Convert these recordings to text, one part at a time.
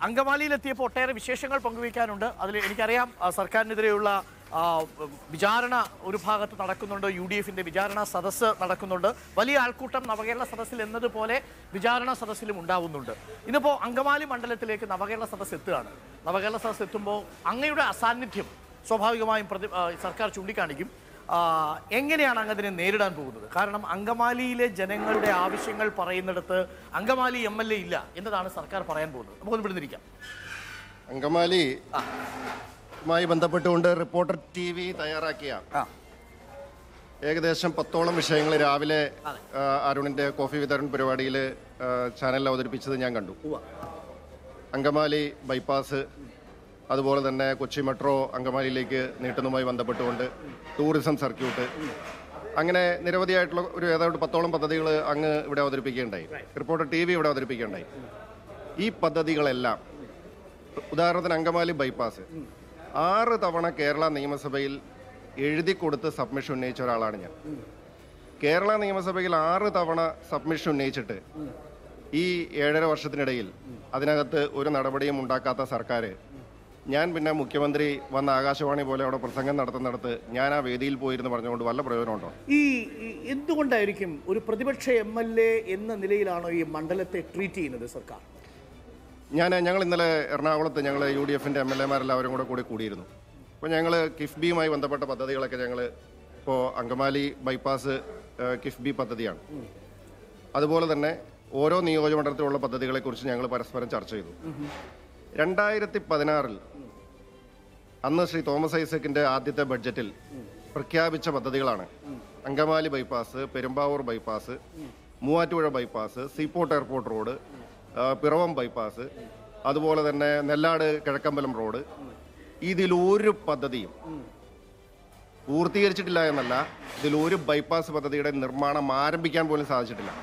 അങ്കമാലിയിലെത്തിയപ്പോൾ ഒട്ടേറെ വിശേഷങ്ങൾ പങ്കുവയ്ക്കാനുണ്ട് അതിൽ എനിക്കറിയാം ആ, സർക്കാരിനെതിരെയുള്ള ആ, വിചാരണ ഒരു ഭാഗത്ത് നടക്കുന്നുണ്ട് യു ഡി എഫിന്റെ വിചാരണ സദസ്സ് നടക്കുന്നുണ്ട് വലിയ ആൾക്കൂട്ടം നവകേരള സദസ്സിൽ എന്നതുപോലെ വിചാരണ സദസ്സിലും ഉണ്ടാവുന്നുണ്ട് ഇന്നിപ്പോൾ അങ്കമാലി മണ്ഡലത്തിലേക്ക് നവകേരള സദസ്സ് എത്തുകയാണ് നവകേരള സദസ്സ് എത്തുമ്പോൾ അങ്ങയുടെ അസാന്നിധ്യം സ്വാഭാവികമായും പ്രതി ആ, സർക്കാർ ചൂണ്ടിക്കാണിക്കും ആ, എങ്ങനെയാണ് അങ്ങ് അതിനെ നേരിടാൻ പോകുന്നത് കാരണം അങ്കമാലിയിലെ ജനങ്ങളുടെ ആവശ്യങ്ങൾ പറയുന്നിടത്ത് അങ്കമാലി എം എൽ എ ഇല്ല എന്നതാണ് സർക്കാർ പറയാൻ പോകുന്നത് നമുക്കൊന്ന് വിടുന്നിരിക്കാം അങ്കമാലി മായി ബന്ധപ്പെട്ടുകൊണ്ട് റിപ്പോർട്ടർ ടി വി തയ്യാറാക്കിയ ഏകദേശം പത്തോളം വിഷയങ്ങൾ രാവിലെ ആ, അരുണിന്റെ കോഫി വിതരണ പരിപാടിയിൽ ചാനലിൽ അവതരിപ്പിച്ചത് ഞാൻ കണ്ടു അങ്കമാലി ബൈപ്പാസ് അതുപോലെ തന്നെ കൊച്ചി മെട്രോ അങ്കമാലിയിലേക്ക് നീട്ടുന്നതുമായി ബന്ധപ്പെട്ടുകൊണ്ട് ടൂറിസം സർക്യൂട്ട് അങ്ങനെ നിരവധിയായിട്ടുള്ള ഒരു ഏതാണ്ട് പത്തോളം പദ്ധതികൾ അങ്ങ് ഇവിടെ അവതരിപ്പിക്കുകയുണ്ടായി റിപ്പോർട്ടർ ടി വി ഇവിടെ അവതരിപ്പിക്കുകയുണ്ടായി ഈ പദ്ധതികളെല്ലാം ഉദാഹരണത്തിന് അങ്കമാലി ബൈപ്പാസ് ആറ് തവണ കേരള നിയമസഭയിൽ എഴുതി കൊടുത്ത് സബ്മിഷൻ ഉന്നയിച്ച ഒരാളാണ് ഞാൻ കേരള നിയമസഭയിൽ ആറ് തവണ സബ്മിഷൻ ഉന്നയിച്ചിട്ട് ഈ ഏഴര വർഷത്തിനിടയിൽ അതിനകത്ത് ഒരു നടപടിയും ഉണ്ടാക്കാത്ത സർക്കാർ ഞാൻ പിന്നെ മുഖ്യമന്ത്രി വന്ന ആകാശവാണി പോലെ അവിടെ പ്രസംഗം നടത്തുന്നിടത്ത് ഞാൻ ആ വേദിയിൽ പോയിരുന്ന് പറഞ്ഞുകൊണ്ട് വല്ല പ്രയോജനമുണ്ടോ ഈ ഈ എന്തുകൊണ്ടായിരിക്കും ഒരു പ്രതിപക്ഷ എം എൽ എ എന്ന നിലയിലാണോ ഈ മണ്ഡലത്തെ ട്രീറ്റ് ചെയ്യുന്നത് സർക്കാർ ഞാൻ ഞങ്ങൾ ഇന്നലെ എറണാകുളത്ത് ഞങ്ങൾ യു ഡി എഫിൻ്റെ എം എൽ എമാരെല്ലാവരും കൂടെ കൂടി കൂടിയിരുന്നു അപ്പോൾ ഞങ്ങൾ കിഫ്ബിയുമായി ബന്ധപ്പെട്ട പദ്ധതികളൊക്കെ ഞങ്ങൾ ഇപ്പോൾ അങ്കമാലി ബൈപ്പാസ് ഏഹ്, കിഫ്ബി പദ്ധതിയാണ് അതുപോലെ തന്നെ ഓരോ നിയോജകമണ്ഡലത്തിലുള്ള പദ്ധതികളെക്കുറിച്ച് ഞങ്ങൾ പരസ്പരം ചർച്ച ചെയ്തു രണ്ടായിരത്തി പതിനാറിൽ അന്ന് ശ്രീ തോമസ് ഐസക്കിന്റെ ആദ്യത്തെ ബഡ്ജറ്റിൽ പ്രഖ്യാപിച്ച പദ്ധതികളാണ് Angamaly bypass Perumbavoor bypass Muvattupuzha bypass seaport airport road ആ, പിറവം ബൈപ്പാസ് അതുപോലെ തന്നെ നെല്ലാട് കിഴക്കമ്പലം റോഡ് ഇതിലൊരു പദ്ധതിയും പൂർത്തീകരിച്ചിട്ടില്ല എന്നല്ല ഇതിലൊരു ബൈപ്പാസ് പദ്ധതിയുടെ നിർമ്മാണം ആരംഭിക്കാൻ പോലും സാധിച്ചിട്ടില്ല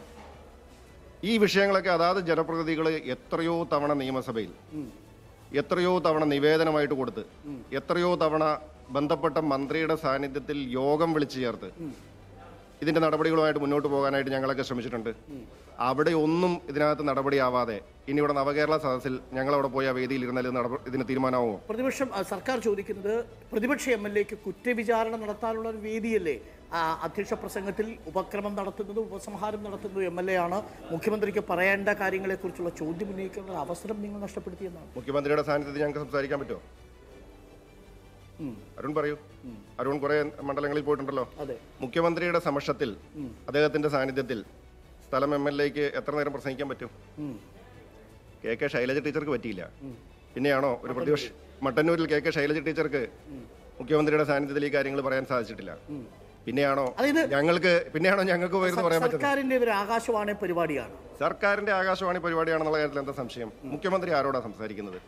ഈ വിഷയങ്ങളൊക്കെ അതാത് ജനപ്രതിനിധികൾ എത്രയോ തവണ നിയമസഭയിൽ എത്രയോ തവണ നിവേദനമായിട്ട് കൊടുത്ത് എത്രയോ തവണ ബന്ധപ്പെട്ട മന്ത്രിയുടെ സാന്നിധ്യത്തിൽ യോഗം വിളിച്ചു ചേർത്ത് ഇതിന്റെ നടപടികളുമായിട്ട് മുന്നോട്ട് പോകാനായിട്ട് ഞങ്ങളൊക്കെ ശ്രമിച്ചിട്ടുണ്ട് അവിടെ ഒന്നും ഇതിനകത്ത് നടപടിയാവാതെ ഇനി ഇവിടെ നവകേരള സദസ്സിൽ ഞങ്ങൾ അവിടെ പോയി ആ വേദിയിൽ ഇരുന്നാൽ ഇത് നടപ- ഇതിന് തീരുമാനമാവുമോ പ്രതിപക്ഷം ആ, സർക്കാർ ചോദിക്കുന്നത് പ്രതിപക്ഷ എം എൽ എക്ക് കുറ്റവിചാരണ നടത്താനുള്ള ഒരു വേദിയല്ലേ ആ, അധ്യക്ഷ പ്രസംഗത്തിൽ ഉപക്രമം നടത്തുന്നത് ഉപസംഹാരം നടത്തുന്നത് എം എൽ എ ആണ് മുഖ്യമന്ത്രിക്ക് പറയേണ്ട കാര്യങ്ങളെക്കുറിച്ചുള്ള ചോദ്യം ഉന്നയിക്കാനുള്ള ഒരു അവസരം നിങ്ങൾ നഷ്ടപ്പെടുത്തിയെന്നാണ് മുഖ്യമന്ത്രിയുടെ സാന്നിധ്യത്തിൽ ഞങ്ങൾക്ക് സംസാരിക്കാൻ പറ്റുമോ അരുൺ പറയൂ അരുൺ കുറെ മണ്ഡലങ്ങളിൽ പോയിട്ടുണ്ടല്ലോ അതെ മുഖ്യമന്ത്രിയുടെ സമക്ഷത്തിൽ അദ്ദേഹത്തിന്റെ സാന്നിധ്യത്തിൽ സ്ഥലം എം എൽ എക്ക് എത്ര നേരം പ്രസംഗിക്കാൻ പറ്റും കെ കെ ശൈലജ ടീച്ചർക്ക് പറ്റിയില്ല പിന്നെയാണോ ഒരു പ്രതിപക്ഷ മട്ടന്നൂരിൽ കെ കെ ശൈലജ ടീച്ചർക്ക് മുഖ്യമന്ത്രിയുടെ സാന്നിധ്യത്തിൽ ഈ കാര്യങ്ങൾ പറയാൻ സാധിച്ചിട്ടില്ല പിന്നെയാണോ അതായത് ഞങ്ങൾക്ക് പിന്നെയാണോ ഞങ്ങൾക്ക് പോയിരുന്നു പറയാൻ പറ്റുന്നത് സർക്കാരിന്റെ ഒരു ആകാശവാണി പരിപാടിയാണ് സർക്കാരിന്റെ ആകാശവാണി പരിപാടിയാണെന്നുള്ള കാര്യത്തിൽ എന്താ സംശയം മുഖ്യമന്ത്രി ആരോടാ സംസാരിക്കുന്നത്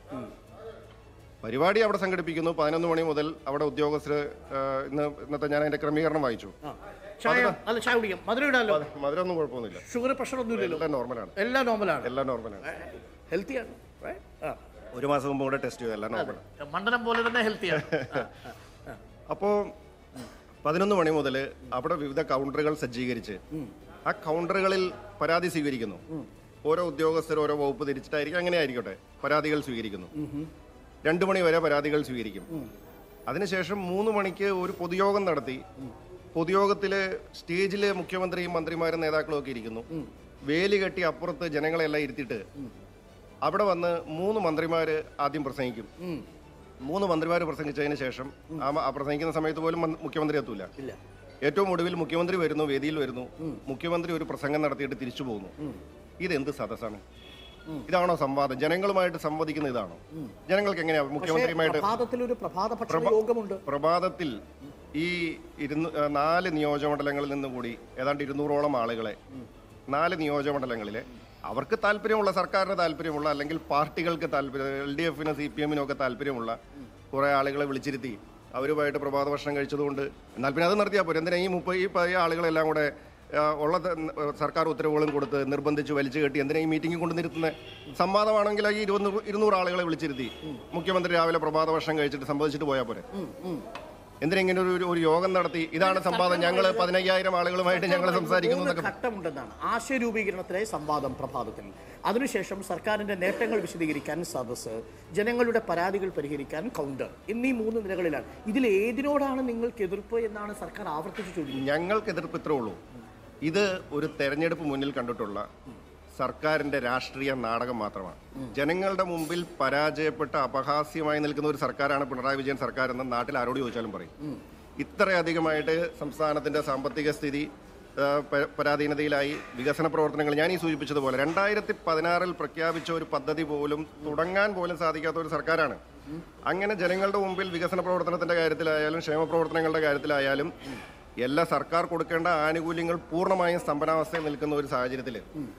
പരിപാടി അവിടെ സംഘടിപ്പിക്കുന്നു പതിനൊന്ന് മണി മുതൽ അവിടെ ഉദ്യോഗസ്ഥർ ഇന്ന് ഇന്നത്തെ ഞാൻ അതിന്റെ ക്രമീകരണം വായിച്ചു ആ. ചായ അല്ല ചായ കുടിക്കാം മധുരം ഇടാലോ മധുരമൊന്നും കുഴപ്പമൊന്നുമില്ല ഷുഗർ പ്രഷർ ഒന്നുമില്ലല്ലോ എല്ലാം നോർമലാണ് എല്ലാം നോർമലാണ് എല്ലാം നോർമലാണ് ഹെൽത്തിയാണ് ഒരു മാസം മുമ്പ് കൂടെ ടെസ്റ്റ് ചെയ്തു എല്ലാം നോർമലാണ് മണ്ഡലം പോലെ തന്നെ ഹെൽത്തിയാണ് അപ്പോൾ പതിനൊന്ന് മണി മുതൽ അവിടെ വിവിധ കൗണ്ടറുകൾ സജ്ജീകരിച്ച് ആ കൗണ്ടറുകളിൽ പരാതി സ്വീകരിക്കുന്നു ഓരോ ഉദ്യോഗസ്ഥർ ഓരോ വകുപ്പ് തിരിച്ചിട്ടായിരിക്കും അങ്ങനെ ആയിരിക്കട്ടെ പരാതികൾ സ്വീകരിക്കുന്നു രണ്ടു മണി വരെ പരാതികൾ സ്വീകരിക്കും അതിനുശേഷം മൂന്ന് മണിക്ക് ഒരു പൊതുയോഗം നടത്തി പൊതുയോഗത്തില് സ്റ്റേജില് മുഖ്യമന്ത്രിയും മന്ത്രിമാരും നേതാക്കളും ഒക്കെ ഇരിക്കുന്നു വേലി കെട്ടി അപ്പുറത്ത് ജനങ്ങളെല്ലാം ഇരുത്തിയിട്ട് അവിടെ വന്ന് മൂന്ന് മന്ത്രിമാര് ആദ്യം പ്രസംഗിക്കും മൂന്ന് മന്ത്രിമാർ പ്രസംഗിച്ചതിന് ശേഷം ആ മ- ആ പ്രസംഗിക്കുന്ന സമയത്ത് പോലും മന്ത്രി- മുഖ്യമന്ത്രി എത്തൂല ഇല്ല ഏറ്റവും ഒടുവിൽ മുഖ്യമന്ത്രി വരുന്നു വേദിയിൽ വരുന്നു മുഖ്യമന്ത്രി ഒരു പ്രസംഗം നടത്തിയിട്ട് തിരിച്ചു പോകുന്നു ഇതെന്ത് സദസ്സാണ് ഇതാണോ സംവാദം ജനങ്ങളുമായിട്ട് സംവദിക്കുന്ന ഇതാണോ ജനങ്ങൾക്ക് എങ്ങനെയാ മുഖ്യമന്ത്രിയുമായിട്ട് പ്രഭാതത്തിൽ ഒരു പ്രഭാത ഭക്ഷണ യോഗമുണ്ട് പ്രഭാതത്തിൽ ഈ ഇരുന്ന് ആ, നാല് നിയോജകമണ്ഡലങ്ങളിൽ നിന്ന് കൂടി ഏതാണ്ട് ഇരുന്നൂറോളം ആളുകളെ നാല് നിയോജകമണ്ഡലങ്ങളിലെ അവർക്ക് താല്പര്യമുള്ള സർക്കാരിന് താല്പര്യമുള്ള അല്ലെങ്കിൽ പാർട്ടികൾക്ക് താല്പര്യം എൽ ഡി എഫിനും സി പി എമ്മിനും ഒക്കെ താല്പര്യമുള്ള കുറേ ആളുകളെ വിളിച്ചിരുത്തി അവരുമായിട്ട് പ്രഭാത ഭക്ഷണം കഴിച്ചതുകൊണ്ട് എന്നാൽ പിന്നെ അത് നിർത്തിയാൽ പോരെ എന്തിനാ ഈ മുപ്പത് ഈ പ- ഈ ആളുകളെല്ലാം കൂടെ ആ, ഉള്ള ത- സർക്കാർ ഉത്തരവുകളും കൊടുത്ത് നിർബന്ധിച്ച് വലിച്ചു കെട്ടി എന്തിനാ ഈ മീറ്റിംഗ് കൊണ്ട് നിർത്തുന്നത് സംവാദമാണെങ്കിൽ ഈ ഇരുന്നൂറ് ഇരുന്നൂറ് ആളുകളെ വിളിച്ചിരുത്തി മുഖ്യമന്ത്രി രാവിലെ പ്രഭാത ഭക്ഷണം കഴിച്ചിട്ട് സംബന്ധിച്ചിട്ട് പോയാൽ പോരെ എന്തിനാ ഇങ്ങനെ ഒരു ഒരു യോഗം നടത്തി ഇതാണ് സംവാദം ഞങ്ങൾ പതിനയ്യായിരം ആളുകളുമായിട്ട് ഞങ്ങൾ സംസാരിക്കുന്നു മൂന്ന് എന്നൊക്കെ ഘട്ടമുണ്ടെന്നാണ് ആശയരൂപീകരണത്തിലെ സംവാദം പ്രഭാതത്തിൽ അതിനുശേഷം സർക്കാരിന്റെ നേട്ടങ്ങൾ വിശദീകരിക്കാൻ സദസ്സ് ജനങ്ങളുടെ പരാതികൾ പരിഹരിക്കാൻ കൗണ്ടർ എന്നീ മൂന്ന് നിലകളിലാണ് ഇതിൽ ഏതിനോടാണ് നിങ്ങൾക്ക് എതിർപ്പ് എന്നാണ് സർക്കാർ ആവർത്തിച്ച് ചോദിക്കുന്നത് ഞങ്ങൾക്ക് എതിർപ്പ് ഇത്രേ ഉള്ളൂ ഇത് ഒരു തെരഞ്ഞെടുപ്പ് മുന്നിൽ കണ്ടിട്ടുള്ള സർക്കാരിന്റെ രാഷ്ട്രീയ നാടകം മാത്രമാണ് ജനങ്ങളുടെ മുമ്പിൽ പരാജയപ്പെട്ട അപഹാസ്യമായി നിൽക്കുന്ന ഒരു സർക്കാരാണ് പിണറായി വിജയൻ സർക്കാർ എന്ന് നാട്ടിൽ ആരോട് ചോദിച്ചാലും പറയും ഇത്രയധികമായിട്ട് സംസ്ഥാനത്തിന്റെ സാമ്പത്തിക സ്ഥിതി ആ, പ- പരാധീനതയിലായി വികസന പ്രവർത്തനങ്ങൾ ഞാൻ ഈ സൂചിപ്പിച്ചതുപോലെ രണ്ടായിരത്തി പതിനാറിൽ പ്രഖ്യാപിച്ച ഒരു പദ്ധതി പോലും തുടങ്ങാൻ പോലും സാധിക്കാത്ത ഒരു സർക്കാരാണ് അങ്ങനെ ജനങ്ങളുടെ മുമ്പിൽ വികസന പ്രവർത്തനത്തിന്റെ കാര്യത്തിലായാലും ക്ഷേമ പ്രവർത്തനങ്ങളുടെ കാര്യത്തിലായാലും എല്ലാ സർക്കാർ കൊടുക്കേണ്ട ആനുകൂല്യങ്ങൾ പൂർണ്ണമായും സ്തംഭനാവസ്ഥയിൽ നിൽക്കുന്ന ഒരു സാഹചര്യത്തിൽ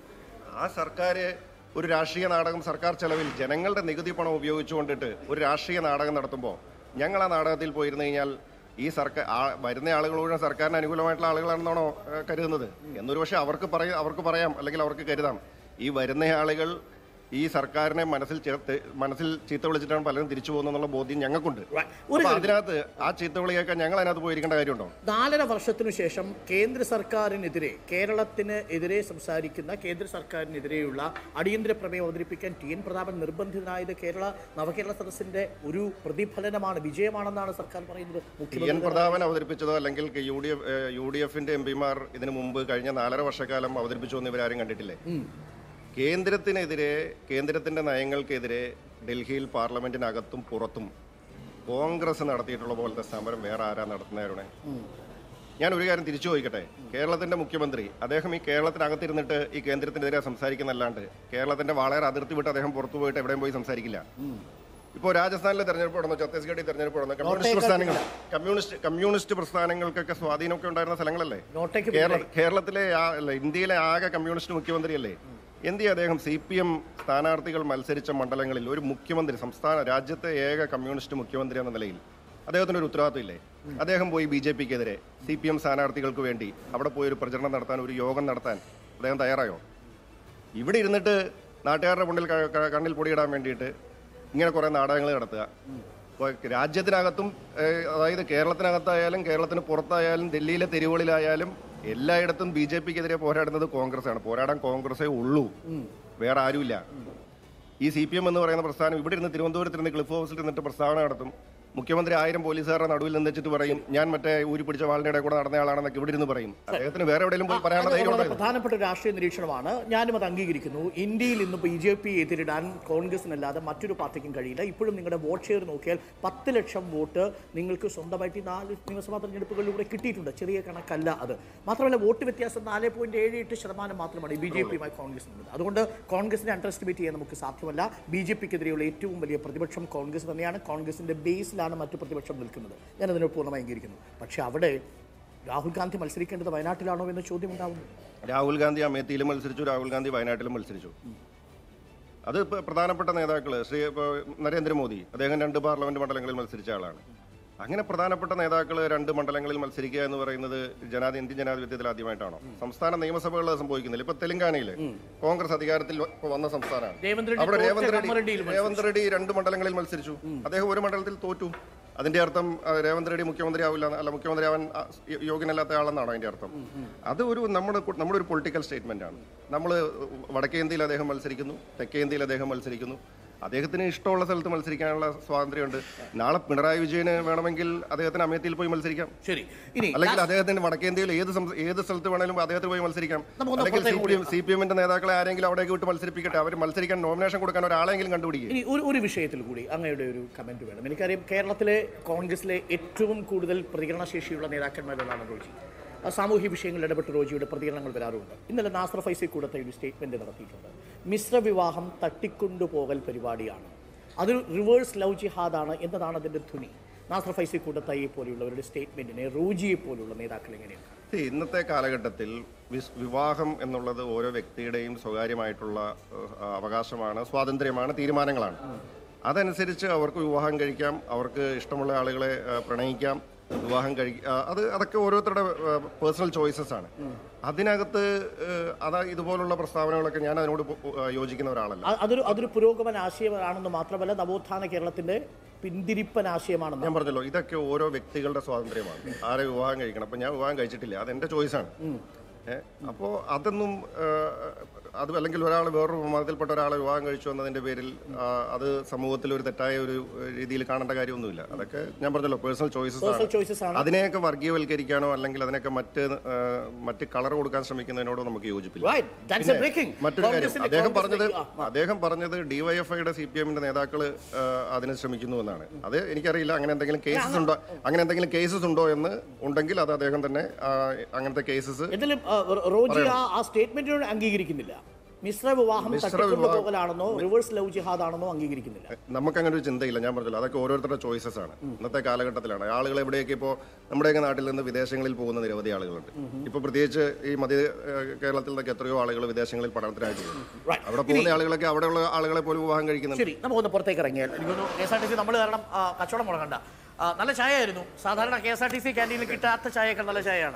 ആ സർക്കാർ ഒരു രാഷ്ട്രീയ നാടകം സർക്കാർ ചെലവിൽ ജനങ്ങളുടെ നികുതി പണം ഉപയോഗിച്ചുകൊണ്ടിട്ട് ഒരു രാഷ്ട്രീയ നാടകം നടത്തുമ്പോൾ ഞങ്ങൾ ആ നാടകത്തിൽ പോയിരുന്നു കഴിഞ്ഞാൽ ഈ സർക്കാർ വരുന്ന ആളുകൾ മുഴുവൻ സർക്കാരിന് അനുകൂലമായിട്ടുള്ള ആളുകളാണെന്നാണോ ഏഹ്, കരുതുന്നത് എന്നൊരു പക്ഷേ അവർക്ക് പറയാം അവർക്ക് പറയാം അല്ലെങ്കിൽ അവർക്ക് കരുതാം ഈ വരുന്ന ആളുകൾ ഈ സർക്കാരിനെ മനസ്സിൽ ചേർത്ത് മനസ്സിൽ ചീത്ത വിളിച്ചിട്ടാണ് പലരും തിരിച്ചു പോകുന്നുള്ള ബോധ്യം ഞങ്ങൾക്കുണ്ട് Right. ഒരു അപ്പൊ അതിനകത്ത് ആ ചീത്ത വിളി കേൾക്കാൻ ഞങ്ങൾ അതിനകത്ത് പോയിരിക്കേണ്ട കാര്യമുണ്ടോ നാലര വർഷത്തിനു ശേഷം കേന്ദ്ര സർക്കാരിനെതിരെ കേരളത്തിന് എതിരെ സംസാരിക്കുന്ന കേന്ദ്ര സർക്കാരിനെതിരെയുള്ള അടിയന്തര പ്രമേയം അവതരിപ്പിക്കാൻ ടി എൻ പ്രതാപൻ നിർബന്ധിതനായത് കേരള നവകേരള സദസ്സിന്റെ ഒരു പ്രതിഫലനമാണ് വിജയമാണെന്നാണ് സർക്കാർ പറയുന്നത് ടി എൻ മുഖ്യമന്ത്രി പ്രതാപൻ അവതരിപ്പിച്ചതോ അല്ലെങ്കിൽ U D F U D എഫിന്റെ എം പിമാർ ഇതിനു മുമ്പ് കഴിഞ്ഞ നാലര വർഷക്കാലം അവതരിപ്പിച്ചു എന്ന് ഇവരാരും കണ്ടിട്ടില്ലേ കേന്ദ്രത്തിനെതിരെ കേന്ദ്രത്തിന്റെ നയങ്ങൾക്കെതിരെ ഡൽഹിയിൽ പാർലമെന്റിനകത്തും പുറത്തും കോൺഗ്രസ് നടത്തിയിട്ടുള്ള പോലത്തെ സമരം വേറെ ആരാ നടത്തുന്നവരുടെ ഞാൻ ഒരു കാര്യം തിരിച്ചു ചോദിക്കട്ടെ കേരളത്തിന്റെ മുഖ്യമന്ത്രി അദ്ദേഹം ഈ കേരളത്തിനകത്തിരുന്നിട്ട് ഈ കേന്ദ്രത്തിനെതിരെ സംസാരിക്കുന്നല്ലാണ്ട് കേരളത്തിന്റെ വളരെ അതിർത്തി വിട്ട് അദ്ദേഹം പുറത്തു പോയിട്ട് എവിടെയും പോയി സംസാരിക്കില്ല ഇപ്പോൾ രാജസ്ഥാനിലെ തെരഞ്ഞെടുപ്പ് നടന്നു ഛത്തീസ്ഗഡിൽ തെരഞ്ഞെടുപ്പ് നടന്നു കമ്മ്യൂണിസ്റ്റ് പ്രസ്ഥാനങ്ങൾ കമ്മ്യൂണിസ്റ്റ് കമ്മ്യൂണിസ്റ്റ് പ്രസ്ഥാനങ്ങൾക്കൊക്കെ സ്വാധീനമൊക്കെ ഉണ്ടായിരുന്ന സ്ഥലങ്ങളല്ലേ നോട്ടയ്ക്ക് കേരള കേരളത്തിലെ ആ- അല്ല, ഇന്ത്യയിലെ ആകെ കമ്മ്യൂണിസ്റ്റ് മുഖ്യമന്ത്രിയല്ലേ എന്തിയ അദ്ദേഹം സി പി എം സ്ഥാനാർത്ഥികൾ മത്സരിച്ച മണ്ഡലങ്ങളിൽ ഒരു മുഖ്യമന്ത്രി സംസ്ഥാന രാജ്യത്തെ ഏക കമ്മ്യൂണിസ്റ്റ് മുഖ്യമന്ത്രി എന്ന നിലയിൽ അദ്ദേഹത്തിന് ഒരു ഉത്തരവാദിത്വമില്ലേ അദ്ദേഹം പോയി ബി ജെ പിക്കെതിരെ സി പി എം സ്ഥാനാർത്ഥികൾക്ക് വേണ്ടി അവിടെ പോയി ഒരു പ്രചരണം നടത്താൻ ഒരു യോഗം നടത്താൻ അദ്ദേഹം തയ്യാറായോ ഇവിടെ ഇരുന്നിട്ട് നാട്ടുകാരുടെ മുന്നിൽ ക- ക- കണ്ണിൽ പൊടിയിടാൻ വേണ്ടിയിട്ട് ഇങ്ങനെ കുറേ നാടകങ്ങൾ നടത്തുക ഇപ്പൊ രാജ്യത്തിനകത്തും ഏഹ്, അതായത് കേരളത്തിനകത്തായാലും കേരളത്തിന് പുറത്തായാലും ഡൽഹിയിലെ തെരുവുകളിലായാലും എല്ലായിടത്തും ബി ജെ പിക്കെതിരെ പോരാടുന്നത് കോൺഗ്രസ് ആണ് പോരാടാൻ കോൺഗ്രസേ ഉള്ളൂ വേറെ ആരുമില്ല ഈ സി പി എം എന്ന് പറയുന്ന പ്രസ്ഥാനം ഇവിടെ ഇരുന്ന് തിരുവനന്തപുരത്ത് ഇരുന്ന് ക്ലിഫ് ഹൗസിൽ ഇരുന്നിട്ട് പ്രസ്താവന നടത്തും മുഖ്യമന്ത്രി ആയിരം പോലീസുകാരുടെ നടുവിൽ നിന്ന് വെച്ചിട്ട് പറയും ഞാൻ മറ്റേ ഊരി പിടിച്ച വാളിന്റെ ഇടയിൽ കൂടെ നടന്നയാളാണെന്നൊക്കെ ഇവിടെ ഇരുന്ന് പറയും അദ്ദേഹത്തിന് വേറെ എവിടെയെങ്കിലും പോയി പറയാനുള്ള അത് ധൈര്യം വളരെ ഉണ്ടായിരുന്നു പ്രധാനപ്പെട്ട ഒരു രാഷ്ട്രീയ നിരീക്ഷണമാണ് ഞാനും അത് അംഗീകരിക്കുന്നു ഇന്ത്യയിൽ ഇന്ന് ബി ജെ പി എതിരിടാൻ കോൺഗ്രസിനല്ലാതെ മറ്റൊരു പാർട്ടിക്കും കഴിയില്ല ഇപ്പോഴും നിങ്ങളുടെ വോട്ട് ഷെയർ നോക്കിയാൽ പത്ത് ലക്ഷം വോട്ട് നിങ്ങൾക്ക് സ്വന്തമായിട്ട് ഈ നാല് നിയമസഭാ തെരഞ്ഞെടുപ്പുകളിലൂടെ കിട്ടിയിട്ടുണ്ട് ചെറിയ കണക്കല്ല അത് മാത്രമല്ല വോട്ട് വ്യത്യാസം നാല് പോയിന്റ് ഏഴ് എട്ട് ശതമാനം മാത്രമാണ് ബി ജെ പിയുമായി കോൺഗ്രസിനുള്ളത് അതുകൊണ്ട് കോൺഗ്രസിനെ അണ്ടർ എസ്റ്റിമേറ്റ് ചെയ്യാൻ നമുക്ക് സാധ്യമല്ല ബി ജെ പിക്കെതിരെയുള്ള ഏറ്റവും വലിയ പ്രതിപക്ഷം കോൺഗ്രസ് തന്നെയാണ് കോൺഗ്രസിന്റെ ബേസിലാണ് മറ്റു പ്രതിപക്ഷം നിൽക്കുന്നത് ഞാൻ അതിനോട് പൂർണ്ണമായി അംഗീകരിക്കുന്നു പക്ഷേ അവിടെ രാഹുൽ ഗാന്ധി മത്സരിക്കേണ്ടത് വയനാട്ടിലാണോ എന്ന ചോദ്യം ഉണ്ടാവുന്നു രാഹുൽ ഗാന്ധി അമേത്തിയിലും മത്സരിച്ചു രാഹുൽ ഗാന്ധി വയനാട്ടിലും മത്സരിച്ചു അത് ഇപ്പൊ പ്രധാനപ്പെട്ട നേതാക്കള് ശ്രീ ഇപ്പൊ നരേന്ദ്രമോദി അദ്ദേഹം രണ്ട് പാർലമെന്റ് മണ്ഡലങ്ങളിൽ മത്സരിച്ച ആളാണ് അങ്ങനെ പ്രധാനപ്പെട്ട നേതാക്കൾ രണ്ട് മണ്ഡലങ്ങളിൽ മത്സരിക്കുക എന്ന് പറയുന്നത് ജനാധി ഇന്ത്യൻ ജനാധിപത്യത്തിൽ ആദ്യമായിട്ടാണോ സംസ്ഥാന നിയമസഭകളിൽ അത് സംഭവിക്കുന്നില്ല ഇപ്പൊ തെലങ്കാനയിൽ കോൺഗ്രസ് അധികാരത്തിൽ ഇപ്പൊ വന്ന സംസ്ഥാനമാണ് രേവന്ത് റെഡ്ഡി അവിടെ തോറ്റ രേവന്ത് റെഡ്ഡി കമ്മറഡിയിൽ മത്സരിച്ചു. രേവന്ത് റെഡ്ഡി രണ്ട് മണ്ഡലങ്ങളിൽ മത്സരിച്ചു അദ്ദേഹം ഒരു മണ്ഡലത്തിൽ തോറ്റു അതിന്റെ അർത്ഥം ആ, രേവന്ത് റെഡ്ഡി മുഖ്യമന്ത്രി ആവില്ല അല്ല മുഖ്യമന്ത്രി ആവാൻ ആ, യോ- യോഗ്യനല്ലാത്ത ആളെന്നാണോ അതിന്റെ അർത്ഥം അത് ഒരു നമ്മുടെ കു- നമ്മുടെ ഒരു പൊളിറ്റിക്കൽ സ്റ്റേറ്റ്മെന്റ് ആണ് നമ്മൾ വടക്കേ ഇന്ത്യയിൽ അദ്ദേഹം മത്സരിക്കുന്നു തെക്കേ ഇന്ത്യയിൽ അദ്ദേഹം മത്സരിക്കുന്നു അദ്ദേഹത്തിന് ഇഷ്ടമുള്ള സ്ഥലത്ത് മത്സരിക്കാനുള്ള സ്വാതന്ത്ര്യമുണ്ട് നാളെ പിണറായി വിജയന് വേണമെങ്കിൽ അദ്ദേഹത്തിന് അമേത്തിയിൽ പോയി മത്സരിക്കാം ശരി ഇനി അല്ലെങ്കിൽ അദ്ദേഹത്തിന് വടക്കേന്ത്യയിൽ ഏത് സംസ്ഥ- ഏത് സ്ഥലത്ത് വേണമെങ്കിലും അദ്ദേഹത്തിന് പോയി മത്സരിക്കാം നമുക്കൊന്ന് അല്ലെങ്കിൽ സി അപ്പുറത്തേക്ക് പി എം സി പി എമ്മിന്റെ നേതാക്കളെ ആരെങ്കിലും അവിടേക്ക് വിട്ട് മത്സരിപ്പിക്കട്ടെ അവർ മത്സരിക്കാൻ നോമിനേഷൻ കൊടുക്കാൻ ഒരാളെങ്കിലും കണ്ടുപിടിക്കുക ഇനി ഒരു ഒരു വിഷയത്തിൽ കൂടി അങ്ങയുടെ ഒരു കമന്റ് വേണം എനിക്കറിയാം കേരളത്തിലെ കോൺഗ്രസിലെ ഏറ്റവും കൂടുതൽ പ്രതികരണശേഷിയുള്ള നേതാക്കന്മാരിലാണ് റോജി ആ സാമൂഹ്യ വിഷയങ്ങളിൽ ഇടപെട്ട് റോജിയുടെ പ്രതികരണങ്ങൾ വരാറുണ്ട് ഇന്നലെ നാസർ ഫൈസി കൂടത്തെ ഒരു സ്റ്റേറ്റ്മെന്റ് നടത്തിയിട്ടുണ്ട് മിശ്ര വിവാഹം തട്ടിക്കൊണ്ടുപോകൽ പരിപാടിയാണ് അതൊരു റിവേഴ്സ് ലവ് ജിഹാദാണ് എന്നതാണ് അതിന്റെ ധ്വനി നാസർ ഫൈസി കൂടത്തയെ പോലെയുള്ളവരുടെ സ്റ്റേറ്റ്മെന്റിനെ റോജിയെ പോലുള്ള നേതാക്കൾ എങ്ങനെയാണ് See, ഇന്നത്തെ കാലഘട്ടത്തിൽ വിസ്- വിവാഹം എന്നുള്ളത് ഓരോ വ്യക്തിയുടെയും സ്വകാര്യമായിട്ടുള്ള ഏഹ്, അവകാശമാണ് സ്വാതന്ത്ര്യമാണ് തീരുമാനങ്ങളാണ് അതനുസരിച്ച് അവർക്ക് വിവാഹം കഴിക്കാം അവർക്ക് ഇഷ്ടമുള്ള ആളുകളെ ഏഹ്, പ്രണയിക്കാം വിവാഹം കഴി ആ, അത് അതൊക്കെ ഓരോരുത്തരുടെ പേഴ്സണൽ ചോയ്സസ് ആണ് അതിനകത്ത് ഏഹ്, അതാ ഇതുപോലുള്ള പ്രസ്താവനകളൊക്കെ ഞാൻ അതിനോട് പോ- ആ, യോജിക്കുന്ന ഒരാളല്ല അ- അതൊരു അതൊരു പുരോഗമന ആശയമാണെന്ന് മാത്രമല്ല നവോത്ഥാന കേരളത്തിന്റെ പിന്തിരിപ്പൻ ആശയമാണെന്ന് ഞാൻ പറഞ്ഞല്ലോ ഇതൊക്കെ ഓരോ വ്യക്തികളുടെ സ്വാതന്ത്ര്യമാണ് ആരെ വിവാഹം കഴിക്കണം അപ്പൊ ഞാൻ വിവാഹം കഴിച്ചിട്ടില്ല അത് എന്റെ ചോയ്സാണ് ഏഹ് അപ്പോ അതൊന്നും ഏഹ്, അത് അല്ലെങ്കിൽ ഒരാൾ വേറൊരു മതത്തിൽപ്പെട്ട ഒരാളെ വിവാഹം കഴിച്ചു എന്നതിന്റെ പേരിൽ ആ, അത് സമൂഹത്തിൽ ഒരു തെറ്റായ ഒരു രീതിയിൽ കാണേണ്ട കാര്യമൊന്നുമില്ല അതൊക്കെ ഞാൻ പറഞ്ഞല്ലോ പേഴ്സണൽ ചോയ്സസ് ആണ് പേഴ്സണൽ ചോയ്സസ് ആണ് അതിനെയൊക്കെ വർഗീയവൽക്കരിക്കാനോ അല്ലെങ്കിൽ അതിനൊക്കെ മറ്റ് ഏഹ്, മറ്റ് കളർ കൊടുക്കാൻ ശ്രമിക്കുന്നതിനോട് നമുക്ക് യോജിപ്പില്ല Right. That's a breaking. മറ്റൊരു കാര്യം കോൺഗ്രസിന്റെ- അദ്ദേഹം കോൺഗ്രസിന്റെ- പറഞ്ഞത് ആ, അദ്ദേഹം പറഞ്ഞത് ഡിവൈഎഫ്ഐയുടെ സി പി എമ്മിന്റെ നേതാക്കൾ അതിന് ശ്രമിക്കുന്നു എന്നാണ് അത് എനിക്കറിയില്ല അങ്ങനെ എന്തെങ്കിലും കേസസ് ഉണ്ടോ അങ്ങനെ എന്തെങ്കിലും കേസസ് ഉണ്ടോ എന്ന് ഉണ്ടെങ്കിൽ അത് അദ്ദേഹം തന്നെ ആ, അങ്ങനത്തെ കേസസ് എന്തായാലും ആ, റോ- റോജി ആ ആ സ്റ്റേറ്റ്മെന്റിനോട് അംഗീകരിക്കുന്നില്ല മിശ്ര വിവാഹം മിശ്ര തട്ടിക്കൊണ്ടു വിവാഹം- പോകലാണെന്നോ റിവേഴ്സ് ലവ് ജിഹാദ് ആണെന്നോ അംഗീകരിക്കുന്നില്ല നമുക്ക് അങ്ങനെ ഒരു ചിന്തയില്ല ഞാൻ പറഞ്ഞല്ലോ അതൊക്കെ ഓരോരുത്തരുടെ ചോയ്സസ് ആണ് ഇന്നത്തെ കാലഘട്ടത്തിലാണ് ആളുകൾ എവിടെയൊക്കെ ഇപ്പോൾ നമ്മുടെയൊക്കെ നാട്ടിൽ നിന്ന് വിദേശങ്ങളിൽ പോകുന്ന നിരവധി ആളുകളുണ്ട് ഇപ്പൊ പ്രത്യേകിച്ച് ഈ മധ്യ ഏഹ്, കേരളത്തിൽ നിന്നൊക്കെ എത്രയോ ആളുകൾ വിദേശങ്ങളിൽ പഠനത്തിനായിട്ട് പോകുന്നു Right. അവിടെ പോകുന്ന ആളുകളൊക്കെ അവിടെയുള്ള ആളുകളെ പോലും വിവാഹം കഴിക്കുന്നുണ്ട് ശരി നമുക്കൊന്ന് പുറത്തേക്ക് ഇറങ്ങിയാൽ എനിക്കൊന്ന് K S R T C നമ്മൾ കാരണം ആ, കച്ചവടം മുടങ്ങണ്ട ആ, നല്ല ചായ ആയിരുന്നു സാധാരണ K S R T C ക്യാൻറ്റീനിൽ കിട്ടാത്ത ചായയൊക്കെ നല്ല ചായയാണ്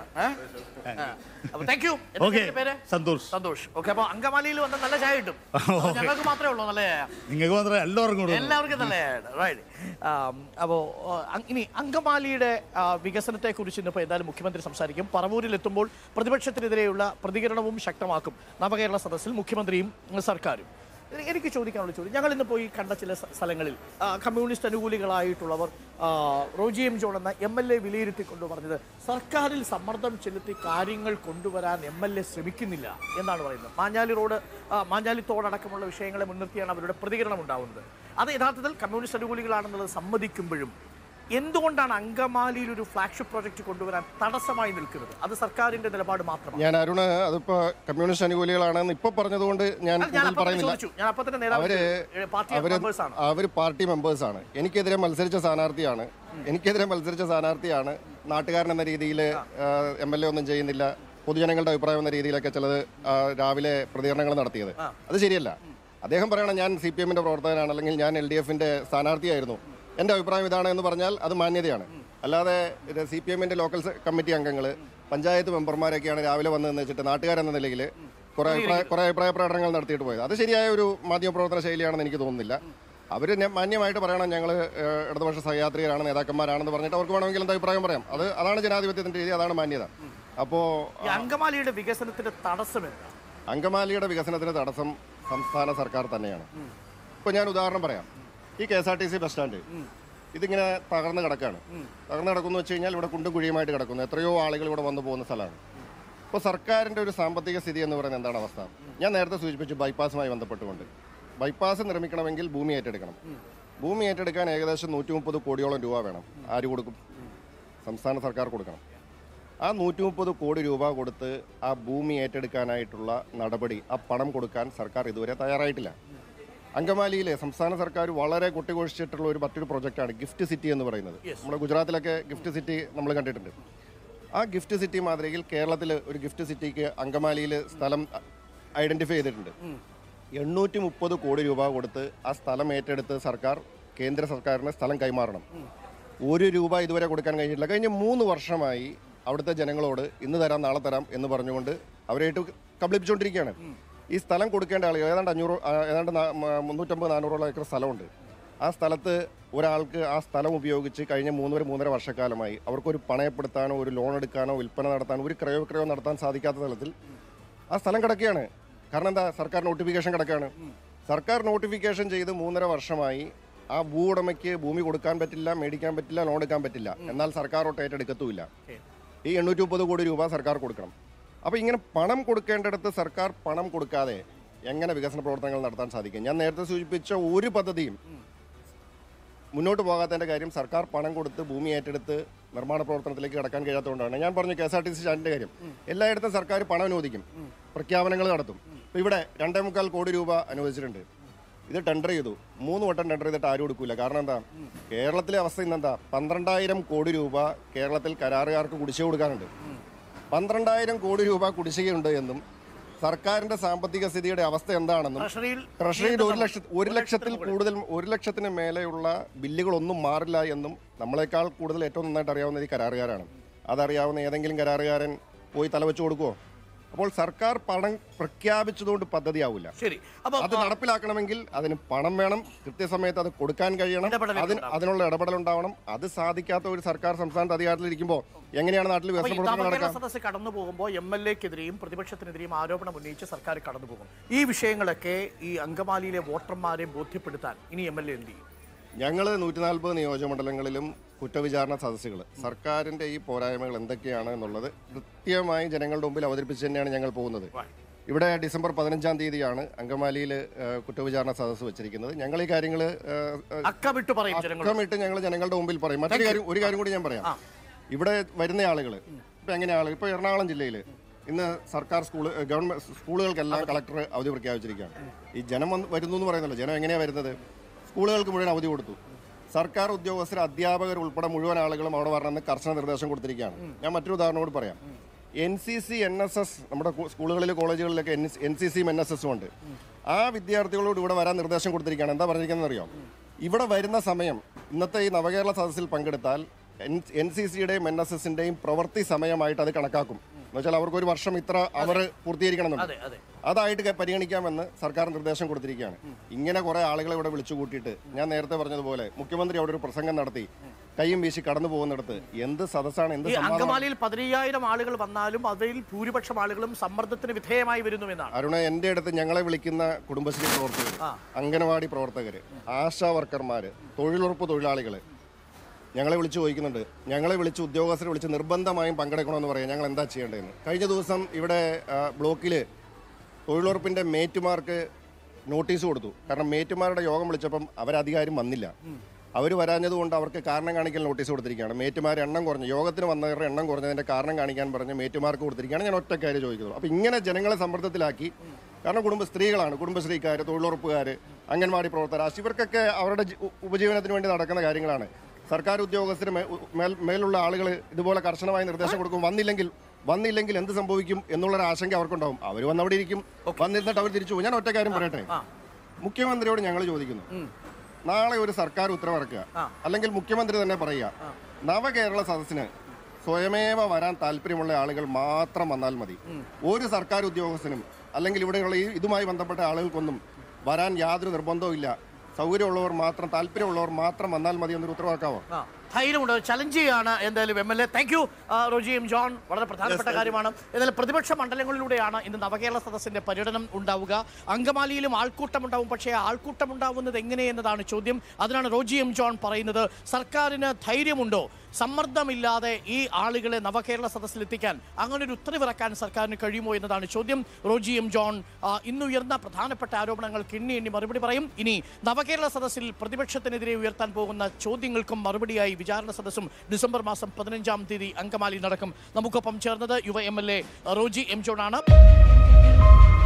അപ്പൊ താങ്ക് യു ഓക്കെ പേര് സന്തോഷ് സന്തോഷ് ഓക്കെ അപ്പൊ അങ്കമാലിയിൽ വന്ന നല്ല ചായ കിട്ടും അത് ഞങ്ങൾക്ക് മാത്രമേ ഉള്ളൂ നല്ല ചായ നിങ്ങൾക്ക് മാത്രമേ എല്ലാവർക്കും കൂടെ എല്ലാവർക്കും നല്ല ചായയാണ് റൈറ്റ് അപ്പോൾ ഇനി അങ്കമാലിയുടെ ആ, വികസനത്തെക്കുറിച്ച് ഇന്നിപ്പോൾ എന്തായാലും മുഖ്യമന്ത്രി സംസാരിക്കും പറവൂരിൽ എത്തുമ്പോൾ പ്രതിപക്ഷത്തിനെതിരെയുള്ള പ്രതികരണവും ശക്തമാക്കും നവകേരള സദസ്സിൽ മുഖ്യമന്ത്രിയും ഉം, സർക്കാരും എനി- എനിക്ക് ചോദിക്കാനുള്ള ചോദ്യം ഞങ്ങൾ ഇന്ന് പോയി കണ്ട ചില സ്ഥ- സ്ഥലങ്ങളിൽ ആ, കമ്മ്യൂണിസ്റ്റ് അനുകൂലികളായിട്ടുള്ളവർ ആ, റോജി എം ജോൺ എന്ന എം എൽ എ വിലയിരുത്തിക്കൊണ്ട് പറഞ്ഞത് സർക്കാരിൽ സമ്മർദ്ദം ചെലുത്തി കാര്യങ്ങൾ കൊണ്ടുവരാൻ എം എൽ എ ശ്രമിക്കുന്നില്ല എന്നാണ് പറയുന്നത് മാഞ്ഞാലി റോഡ് ആ, മാഞ്ഞാലി തോടക്കമുള്ള വിഷയങ്ങളെ മുൻനിർത്തിയാണ് അവരുടെ പ്രതികരണം ഉണ്ടാവുന്നത് അത് യഥാർത്ഥത്തിൽ കമ്മ്യൂണിസ്റ്റ് അനുകൂലികളാണെന്നുള്ളത് സമ്മതിക്കുമ്പോഴും എന്തുകൊണ്ടാണ് അങ്കമാലിയിൽ ഒരു ഫ്ലാഗ്ഷിപ്പ് പ്രോജക്റ്റ് കൊണ്ടുവരാൻ തടസ്സമായി നിൽക്കുന്നത് അത് സർക്കാരിന്റെ നിലപാട് മാത്രമാണ് ഞാൻ അരുണ് അതിപ്പോ കമ്മ്യൂണിസ്റ്റ് അനുകൂലികളാണെന്ന് ഇപ്പൊ പറഞ്ഞതുകൊണ്ട് ഞാൻ അത് ഞാൻ കൂടുതൽ അപ്പൊ തന്നെ പറയുന്നില്ല ചോദിച്ചു ഞാൻ അപ്പൊ തന്നെ നേതാവ് അവര് ഏ, പാർട്ടി അവര് മെമ്പേഴ്സ് ആണ് അവർ പാർട്ടി മെമ്പേഴ്സ് ആണ് എനിക്കെതിരെ മത്സരിച്ച സ്ഥാനാർത്ഥിയാണ് എനിക്കെതിരെ മത്സരിച്ച സ്ഥാനാർത്ഥിയാണ് നാട്ടുകാരൻ എന്ന രീതിയിൽ എം എൽ എ ഒന്നും ചെയ്യുന്നില്ല പൊതുജനങ്ങളുടെ അഭിപ്രായം എന്ന രീതിയിലൊക്കെ ചിലത് ആ, രാവിലെ പ്രതികരണങ്ങൾ നടത്തിയത് അത് ശരിയല്ല അദ്ദേഹം പറയണം ഞാൻ സി പി എമ്മിന്റെ പ്രവർത്തകനാണ് അല്ലെങ്കിൽ ഞാൻ എൽ ഡി എഫിന്റെ സ്ഥാനാർത്ഥിയായിരുന്നു എന്റെ അഭിപ്രായം ഇതാണ് എന്ന് പറഞ്ഞാൽ അത് മാന്യതയാണ് അല്ലാതെ സി പി എമ്മിന്റെ ലോക്കൽ സ- കമ്മിറ്റി അംഗങ്ങൾ പഞ്ചായത്ത് മെമ്പർമാരൊക്കെയാണ് രാവിലെ വന്ന് നിന്ന് വെച്ചിട്ട് നാട്ടുകാരെന്ന നിലയിൽ കുറെ അഭിപ്രായ കുറെ അഭിപ്രായ പ്രകടനങ്ങൾ നടത്തിയിട്ട് പോയത് അത് ശരിയായ ഒരു മാധ്യമപ്രവർത്തന ശൈലിയാണെന്ന് എനിക്ക് തോന്നുന്നില്ല അവർ മാന്യമായിട്ട് പറയണം ഞങ്ങൾ ഇടതുപക്ഷ സഹയാത്രികരാണ് നേതാക്കന്മാരാണെന്ന് പറഞ്ഞിട്ട് അവർക്ക് വേണമെങ്കിൽ എന്താ അഭിപ്രായം പറയാം അത് അതാണ് ജനാധിപത്യത്തിന്റെ രീതി അതാണ് മാന്യത അപ്പോൾ ഈ അങ്കമാലിയുടെ വികസനത്തിന്റെ തടസ്സം എന്താ അങ്കമാലിയുടെ വികസനത്തിന് തടസ്സം സംസ്ഥാന സർക്കാർ തന്നെയാണ് ഇപ്പോൾ ഞാൻ ഉദാഹരണം പറയാം ഈ K S R T C bus stand ഇതിങ്ങനെ തകർന്ന് കിടക്കാണ് തകർന്ന് കിടക്കുന്നു വെച്ച് കഴിഞ്ഞാൽ ഇവിടെ കുണ്ടും കുഴിയുമായിട്ട് കിടക്കുന്നു എത്രയോ ആളുകൾ ഇവിടെ വന്നു പോകുന്ന സ്ഥലമാണ് ഇപ്പോൾ സർക്കാരിൻ്റെ ഒരു സാമ്പത്തിക സ്ഥിതി എന്ന് പറയുന്നത് എന്താണ് അവസ്ഥ ഞാൻ നേരത്തെ സൂചിപ്പിച്ചു ബൈപ്പാസുമായി ബന്ധപ്പെട്ടുകൊണ്ട് ബൈപ്പാസ് നിർമ്മിക്കണമെങ്കിൽ ഭൂമി ഏറ്റെടുക്കണം ഭൂമി ഏറ്റെടുക്കാൻ ഏകദേശം നൂറ്റി മുപ്പത് കോടിയോളം രൂപ വേണം ആര് കൊടുക്കും സംസ്ഥാന സർക്കാർ കൊടുക്കണം ആ നൂറ്റി മുപ്പത് കോടി രൂപ കൊടുത്ത് ആ ഭൂമി ഏറ്റെടുക്കാനായിട്ടുള്ള നടപടി ആ പണം കൊടുക്കാൻ സർക്കാർ ഇതുവരെ തയ്യാറായിട്ടില്ല അങ്കമാലിയിലെ സംസ്ഥാന സർക്കാർ വളരെ കൊട്ടിഘോഷിച്ചിട്ടുള്ള ഒരു മറ്റൊരു പ്രൊജക്റ്റാണ് ഗിഫ്റ്റ് സിറ്റി എന്ന് പറയുന്നത് നമ്മുടെ ഗുജറാത്തിലൊക്കെ ഗിഫ്റ്റ് സിറ്റി നമ്മൾ കണ്ടിട്ടുണ്ട് ആ ഗിഫ്റ്റ് സിറ്റി മാതൃകയിൽ കേരളത്തിൽ ഒരു ഗിഫ്റ്റ് സിറ്റിക്ക് അങ്കമാലിയിൽ സ്ഥലം ഐഡന്റിഫൈ ചെയ്തിട്ടുണ്ട് എണ്ണൂറ്റി മുപ്പത് കോടി രൂപ കൊടുത്ത് ആ സ്ഥലം ഏറ്റെടുത്ത് സർക്കാർ കേന്ദ്ര സർക്കാരിന് സ്ഥലം കൈമാറണം ഒരു രൂപ ഇതുവരെ കൊടുക്കാൻ കഴിഞ്ഞിട്ടില്ല കഴിഞ്ഞ മൂന്ന് വർഷമായി അവിടുത്തെ ജനങ്ങളോട് ഇന്ന് തരാം നാളെ തരാം എന്ന് പറഞ്ഞുകൊണ്ട് അവരായിട്ട് കബളിപ്പിച്ചുകൊണ്ടിരിക്കുകയാണ് ഈ സ്ഥലം കൊടുക്കേണ്ട ആളുകൾ ഏതാണ്ട് അഞ്ഞൂറ് ആ, ഏതാണ്ട് നാ- മ- മുന്നൂറ്റമ്പത് നാനൂറോളം ഏക്കർ സ്ഥലമുണ്ട് ആ സ്ഥലത്ത് ഒരാൾക്ക് ആ സ്ഥലം ഉപയോഗിച്ച് കഴിഞ്ഞ മൂന്നര മൂന്നര വർഷക്കാലമായി അവർക്കൊരു പണയപ്പെടുത്താനോ ഒരു ലോൺ എടുക്കാനോ വിൽപ്പന നടത്താനോ ഒരു ക്രയവിക്രയോ നടത്താൻ സാധിക്കാത്ത തലത്തിൽ ആ സ്ഥലം കിടക്കുകയാണ് കാരണം എന്താ സർക്കാർ നോട്ടിഫിക്കേഷൻ കിടക്കുകയാണ് സർക്കാർ നോട്ടിഫിക്കേഷൻ ചെയ്ത് മൂന്നര വർഷമായി ആ ഭൂ ഉടമയ്ക്ക് ഭൂമി കൊടുക്കാൻ പറ്റില്ല മേടിക്കാൻ പറ്റില്ല ലോൺ എടുക്കാൻ പറ്റില്ല എന്നാൽ സർക്കാർ ഒട്ട് ഏറ്റെടുക്കത്തുമില്ല ഈ എണ്ണൂറ്റി മുപ്പത് കോടി രൂപ സർക്കാർ കൊടുക്കണം അപ്പോൾ ഇങ്ങനെ പണം കൊടുക്കേണ്ടിടത്ത് സർക്കാർ പണം കൊടുക്കാതെ എങ്ങനെ വികസന പ്രവർത്തനങ്ങൾ നടത്താൻ സാധിക്കും ഞാൻ നേരത്തെ സൂചിപ്പിച്ച ഒരു പദ്ധതിയും മുന്നോട്ട് പോകാത്തതിന്റെ കാര്യം സർക്കാർ പണം കൊടുത്ത് ഭൂമി ഏറ്റെടുത്ത് നിർമ്മാണ പ്രവർത്തനത്തിലേക്ക് കടക്കാൻ കഴിയാത്തതുകൊണ്ടാണ് ഞാൻ പറഞ്ഞു K S R T C സ്റ്റാൻഡിന്റെ കാര്യം എല്ലായിടത്തും സർക്കാർ പണം അനുവദിക്കും പ്രഖ്യാപനങ്ങൾ നടത്തും ഇപ്പൊ ഇവിടെ രണ്ടേ മുക്കാൽ കോടി രൂപ അനുവദിച്ചിട്ടുണ്ട് ഇത് ടെൻഡർ ചെയ്തു മൂന്ന് വട്ടം ടെൻഡർ ചെയ്തിട്ട് ആരും എടുക്കൂല കാരണം എന്താ കേരളത്തിലെ അവസ്ഥ ഇന്നെന്താ പന്ത്രണ്ടായിരം കോടി രൂപ കേരളത്തിൽ കരാറുകാർക്ക് കുടിശ്ശിക കൊടുക്കാനുണ്ട് പന്ത്രണ്ടായിരം കോടി രൂപ കുടിശ്ശികയുണ്ട് എന്നും സർക്കാരിന്റെ സാമ്പത്തിക സ്ഥിതിയുടെ അവസ്ഥ എന്താണെന്നും ട്രഷറിയിൽ ട്രഷറിയിൽ ഒരു ലക്ഷ ഒരു ലക്ഷത്തിൽ കൂടുതൽ ഒരു ലക്ഷത്തിന് മേലെയുള്ള ബില്ലുകളൊന്നും മാറില്ല എന്നും നമ്മളെക്കാൾ കൂടുതൽ ഏറ്റവും നന്നായിട്ട് അറിയാവുന്ന ഈ കരാറുകാരാണ് അതറിയാവുന്ന ഏതെങ്കിലും കരാറുകാരൻ പോയി തലവെച്ച് കൊടുക്കുമോ അപ്പോൾ സർക്കാർ പണം പ്രഖ്യാപിച്ചതുകൊണ്ട് പദ്ധതിയാവില്ല ശരി അപ്പൊ അത് നടപ്പിലാക്കണമെങ്കിൽ അതിന് പണം വേണം കൃത്യസമയത്ത് അത് കൊടുക്കാൻ കഴിയണം ഇടപെടൽ അതിന് അതിനുള്ള ഇടപെടൽ ഉണ്ടാവണം അത് സാധിക്കാത്ത ഒരു സർക്കാർ സംസ്ഥാനത്ത് അധികാരത്തിലിരിക്കുമ്പോൾ എങ്ങനെയാണ് നാട്ടിൽ അപ്പൊ വികസന ഈ പ്രവർത്തനം നവകേരള നടക്കാം സദസ്സ് കടന്നു പോകുമ്പോൾ എം എൽ എക്കെതിരെയും പ്രതിപക്ഷത്തിനെതിരെയും ആരോപണം ഉന്നയിച്ച് സർക്കാർ കടന്നു പോകും ഈ വിഷയങ്ങളൊക്കെ ഈ അങ്കമാലിയിലെ വോട്ടർമാരെ ബോധ്യപ്പെടുത്താൻ ഇനി എം എൽ എ എന്ത് ചെയ്യും ഞങ്ങൾ നൂറ്റി നാൽപ്പത് നിയോജകമണ്ഡലങ്ങളിലും കുറ്റവിചാരണ സദസ്സുകൾ സർക്കാരിന്റെ ഈ പോരായ്മകൾ എന്തൊക്കെയാണ് എന്നുള്ളത് കൃത്യമായി ജനങ്ങളുടെ മുമ്പിൽ അവതരിപ്പിച്ച് തന്നെയാണ് ഞങ്ങൾ പോകുന്നത് ഇവിടെ ഡിസംബർ പതിനഞ്ചാം തീയതിയാണ് അങ്കമാലിയിൽ കുറ്റവിചാരണ സദസ്സ് വെച്ചിരിക്കുന്നത് ഞങ്ങൾ ഈ കാര്യങ്ങൾ അക്ക വിട്ടു പറയും ജനങ്ങൾ അക്കമിട്ട് ഞങ്ങൾ ജനങ്ങളുടെ മുമ്പിൽ പറയും മറ്റൊരു കാര്യം ഒരു കാര്യം കൂടി ഞാൻ പറയാം ഇവിടെ വരുന്ന ആളുകൾ ഇപ്പൊ എങ്ങനെയാണ് ഇപ്പൊ എറണാകുളം ജില്ലയിൽ ഇന്ന് സർക്കാർ സ്കൂൾ ഗവൺമെന്റ് സ്കൂളുകൾക്കെല്ലാം കളക്ടർ അവധി പ്രഖ്യാപിച്ചിരിക്കുകയാണ് ഈ ജനം വന്ന് വരുന്നു എന്ന് പറയുന്നല്ലോ ജനം എങ്ങനെയാ വരുന്നത് സ്കൂളുകൾക്ക് മുഴുവൻ അവധി കൊടുത്തു സർക്കാർ ഉദ്യോഗസ്ഥർ അധ്യാപകർ ഉൾപ്പെടെ മുഴുവൻ ആളുകളും അവിടെ വരണമെന്ന് കർശന നിർദ്ദേശം കൊടുത്തിരിക്കുകയാണ് ഞാൻ മറ്റൊരു ഉദാഹരണം കൂടി പറയാം N C C N S S നമ്മുടെ കു- സ്കൂളുകളിൽ കോളേജുകളിലൊക്കെ എൻ സി സിയും എൻ എസ് എസും ഉണ്ട് ആ വിദ്യാർത്ഥികളോട് ഇവിടെ വരാൻ നിർദ്ദേശം കൊടുത്തിരിക്കുകയാണ് എന്താ പറഞ്ഞിരിക്കുന്നത് അറിയോ ഇവിടെ വരുന്ന സമയം ഇന്നത്തെ ഈ നവകേരള സദസ്സിൽ പങ്കെടുത്താൽ എൻ സി സിയുടെയും എൻ എസ് എസിന്റെയും പ്രവൃത്തി സമയമായിട്ട് അത് കണക്കാക്കും എന്ന് വെച്ചാൽ അവർക്ക് ഒരു വർഷം ഇത്ര അവർ പൂർത്തീകരിക്കണമെന്നുണ്ട് അതെ അതെ അതായിട്ട് ക- പരിഗണിക്കാമെന്ന് സർക്കാർ നിർദ്ദേശം കൊടുത്തിരിക്കുകയാണ് ഇങ്ങനെ കുറെ ആളുകളെ ഇവിടെ വിളിച്ചു കൂട്ടിയിട്ട് ഞാൻ നേരത്തെ പറഞ്ഞതുപോലെ മുഖ്യമന്ത്രി അവിടെ ഒരു പ്രസംഗം നടത്തി കൈയും വീശി കടന്നു പോകുന്നിടത്ത് എന്ത് സദസ്സാണ് എന്ത് ഈ സംവാദമാണ് അങ്കമാലിയിൽ പതിനയ്യായിരം ആളുകൾ വന്നാലും അതിൽ ഭൂരിപക്ഷം ആളുകളും സമ്മർദ്ദത്തിന് വിധേയമായി വരുന്നു എന്നാണ് അരുണ എൻ്റെ അടുത്ത് ഞങ്ങളെ വിളിക്കുന്ന കുടുംബശ്രീ പ്രവർത്തകർ ആ. അംഗനവാടി പ്രവർത്തകർ ആശാ വർക്കർമാർ തൊഴിലുറപ്പ് തൊഴിലാളികൾ ഞങ്ങളെ വിളിച്ച് ചോദിക്കുന്നുണ്ട് ഞങ്ങളെ വിളിച്ച് ഉദ്യോഗസ്ഥരെ വിളിച്ച് നിർബന്ധമായും പങ്കെടുക്കണമെന്ന് പറയാം ഞങ്ങൾ എന്താ ചെയ്യേണ്ടതെന്ന് കഴിഞ്ഞ ദിവസം ഇവിടെ ബ്ലോക്കിൽ തൊഴിലുറപ്പിൻ്റെ മേറ്റുമാർക്ക് നോട്ടീസ് കൊടുത്തു കാരണം മേറ്റുമാരുടെ യോഗം വിളിച്ചപ്പം അവരധികാരം വന്നില്ല അവർ വരാഞ്ഞതുകൊണ്ട് അവർക്ക് കാരണം കാണിക്കൽ നോട്ടീസ് കൊടുത്തിരിക്കുകയാണ് മേറ്റുമാർ എണ്ണം കുറഞ്ഞു യോഗത്തിന് വന്നവരുടെ എണ്ണം കുറഞ്ഞതിന്റെ കാരണം കാണിക്കാൻ പറഞ്ഞ് മേറ്റുമാർക്ക് കൊടുത്തിരിക്കുകയാണ് ഞാൻ ഒറ്റ കാര്യം ചോദിക്കുന്നത് അപ്പോൾ ഇങ്ങനെ ജനങ്ങളെ സമ്മർദ്ദത്തിലാക്കി കാരണം കുടുംബ സ്ത്രീകളാണ് കുടുംബശ്രീക്കാർ തൊഴിലുറപ്പുകാർ അംഗൻവാടി പ്രവർത്തകർ ആശ- ഇവർക്കൊക്കെ അവരുടെ ജി- ഉ- ഉപജീവനത്തിന് വേണ്ടി നടക്കുന്ന കാര്യങ്ങളാണ് സർക്കാർ ഉദ്യോഗസ്ഥർ മേ- ഉ- മേൽ- മേലുള്ള ആളുകൾ ഇതുപോലെ കർശനമായ നിർദ്ദേശം കൊടുക്കും വന്നില്ലെങ്കിൽ വന്നില്ലെങ്കിൽ എന്ത് സംഭവിക്കും എന്നുള്ളൊരു ആശങ്ക അവർക്കുണ്ടാവും അവർ വന്നവിടെ ഇരിക്കും വന്നിരുന്നിട്ട് അവർ തിരിച്ചു പോകും ഞാൻ ഒറ്റ കാര്യം പറയട്ടെ ആ. മുഖ്യമന്ത്രിയോട് ഞങ്ങൾ ചോദിക്കുന്നു നാളെ ഒരു സർക്കാർ ഉത്തരവിറക്കുക അല്ലെങ്കിൽ മുഖ്യമന്ത്രി തന്നെ പറയുക നവകേരള സദസ്സിന് സ്വയമേവ വരാൻ താല്പര്യമുള്ള ആളുകൾ മാത്രം വന്നാൽ മതി ഒരു സർക്കാർ ഉദ്യോഗസ്ഥനും അല്ലെങ്കിൽ ഇവിടെയുള്ള ഈ ഇതുമായി ബന്ധപ്പെട്ട ആളുകൾക്കൊന്നും വരാൻ യാതൊരു നിർബന്ധവും ഇല്ല സൗകര്യമുള്ളവർ മാത്രം താല്പര്യമുള്ളവർ മാത്രം വന്നാൽ മതി എന്നൊരു ഉത്തരവാക്കാവോ ആ, ധൈര്യമുണ്ട് ചലഞ്ച് ചെയ്യാണ് എന്തായാലും M L A thank you Roji M John വളരെ പ്രധാനപ്പെട്ട കാര്യമാണ് എന്നാലും പ്രതിപക്ഷ മണ്ഡലങ്ങളിലൂടെയാണ് ഇന്ന് നവകേരള സദസ്സിന്റെ പര്യടനം ഉണ്ടാവുക അങ്കമാലിയിലും ആൾക്കൂട്ടം ഉണ്ടാവും പക്ഷേ ആ ആൾക്കൂട്ടം ഉണ്ടാവുന്നത് എങ്ങനെയെന്നതാണ് ചോദ്യം അതിനാണ് റോജി എം ജോൺ പറയുന്നത് സർക്കാരിന് ധൈര്യമുണ്ടോ സമ്മർദ്ദമില്ലാതെ ഈ ആളുകളെ നവകേരള സദസ്സിലെത്തിക്കാൻ അങ്ങനെ ഒരു ഉത്തരവിറക്കാൻ സർക്കാരിന് കഴിയുമോ എന്നതാണ് ചോദ്യം റോജി എം ജോൺ ആ, ഇന്നുയർന്ന പ്രധാനപ്പെട്ട ആരോപണങ്ങൾക്ക് എണ്ണി എണ്ണി മറുപടി പറയും ഇനി നവകേരള സദസ്സിൽ പ്രതിപക്ഷത്തിനെതിരെ ഉയർത്താൻ പോകുന്ന ചോദ്യങ്ങൾക്കും മറുപടിയായി വിചാരണ സദസ്സും ഡിസംബർ മാസം പതിനഞ്ചാം തീയതി അങ്കമാലി നടക്കും നമുക്കൊപ്പം ചേർന്നത് യുവ M L A Roji M John ആണ്